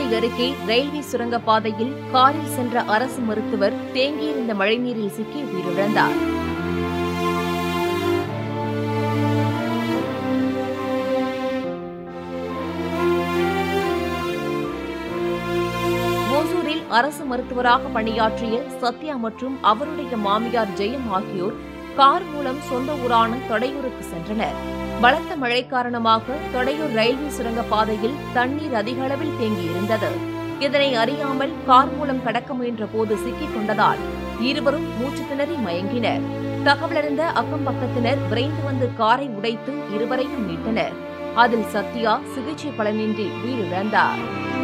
மதுரை அருகே ரயில்வே சுரங்கப்பாதையில் காரில் சென்ற அரசு மருத்துவர் தேங்கியிருந்த மழைநீரில் சிக்கி உயிரிழந்தார் ஓசூரில் அரசு மருத்துவராக பணியாற்றிய சத்யா மற்றும் அவருடைய மாமியார் ஜெயம் ஆகியோர் கார் மூலம் சொந்த ஊரான தொடையூருக்கு சென்றனர் பலத்த மழை காரணமாக தொடையூர் ரயில்வே சுரங்கப்பாதையில் தண்ணீர் அதிக அளவில் தேங்கியிருந்தது இதனை அறியாமல் கார் மூலம் கடக்க முயன்ற போது சிக்கிக் கொண்டதால் இருவரும் மூச்சு திணறி மயங்கினர் தகவலறிந்த அக்கம் பக்கத்தினர் விரைந்து வந்து காரை உடைத்து இருவரையும் மீட்டனர் அதில் சத்யா சிகிச்சை பலனின்றி உயிரிழந்தார்